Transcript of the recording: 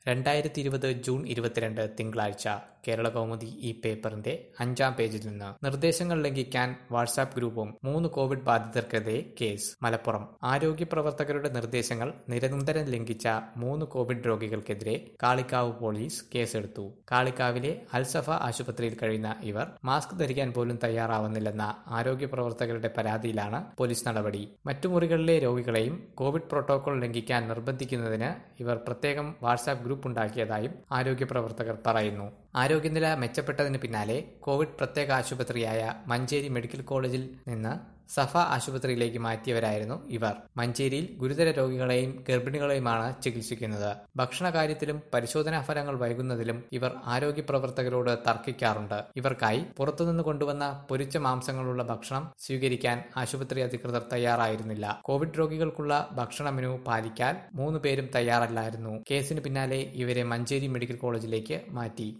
രണ്ടായിരത്തി ഇരുപത് ജൂൺ ഇരുപത്തിരണ്ട് തിങ്കളാഴ്ച കേരള കൗമുദി ഈ പേപ്പറിന്റെ അഞ്ചാം പേജിൽ നിന്ന് നിർദ്ദേശങ്ങൾ ലംഘിക്കാൻ വാട്സാപ്പ് ഗ്രൂപ്പും മൂന്ന് കോവിഡ് ബാധിതർക്കെതിരെ കേസ് മലപ്പുറം ആരോഗ്യ പ്രവർത്തകരുടെ നിർദ്ദേശങ്ങൾ നിരന്തരം ലംഘിച്ച മൂന്ന് കോവിഡ് രോഗികൾക്കെതിരെ കാളിക്കാവ് പോലീസ് കേസെടുത്തു കാളിക്കാവിലെ അൽസഫ ആശുപത്രിയിൽ കഴിയുന്ന ഇവർ മാസ്ക് ധരിക്കാൻ പോലും തയ്യാറാവുന്നില്ലെന്ന ആരോഗ്യ പ്രവർത്തകരുടെ പരാതിയിലാണ് പോലീസ് നടപടി മറ്റു മുറികളിലെ രോഗികളെയും കോവിഡ് പ്രോട്ടോകോൾ ലംഘിക്കാൻ നിർബന്ധിക്കുന്നതിന് ഇവർ പ്രത്യേകം വാട്സാപ്പ് ഗ്രൂപ്പ് ഉണ്ടാക്കിയതായും ആരോഗ്യ പ്രവർത്തകർ പറയുന്നു ആരോഗ്യനില മെച്ചപ്പെട്ടതിന് പിന്നാലെ കോവിഡ് പ്രത്യേക ആശുപത്രിയായ മഞ്ചേരി മെഡിക്കൽ കോളേജിൽ നിന്ന് സഫ ആശുപത്രിയിലേക്ക് മാറ്റിയവരായിരുന്നു ഇവർ മഞ്ചേരിയിൽ ഗുരുതര രോഗികളെയും ഗർഭിണികളെയുമാണ് ചികിത്സിക്കുന്നത് ഭക്ഷണ കാര്യത്തിലും പരിശോധനാ ഫലങ്ങൾ വൈകുന്നതിലും ഇവർ ആരോഗ്യ പ്രവർത്തകരോട് തർക്കിക്കാറുണ്ട് ഇവർക്കായി പുറത്തുനിന്ന് കൊണ്ടുവന്ന പൊരിച്ച മാംസങ്ങളുള്ള ഭക്ഷണം സ്വീകരിക്കാൻ ആശുപത്രി അധികൃതർ തയ്യാറായിരുന്നില്ല കോവിഡ് രോഗികൾക്കുള്ള ഭക്ഷണ മെനു പാലിക്കാൻ മൂന്ന് പേരും തയ്യാറല്ലായിരുന്നു കേസിന് പിന്നാലെ ഇവരെ മഞ്ചേരി മെഡിക്കൽ കോളേജിലേക്ക് മാറ്റി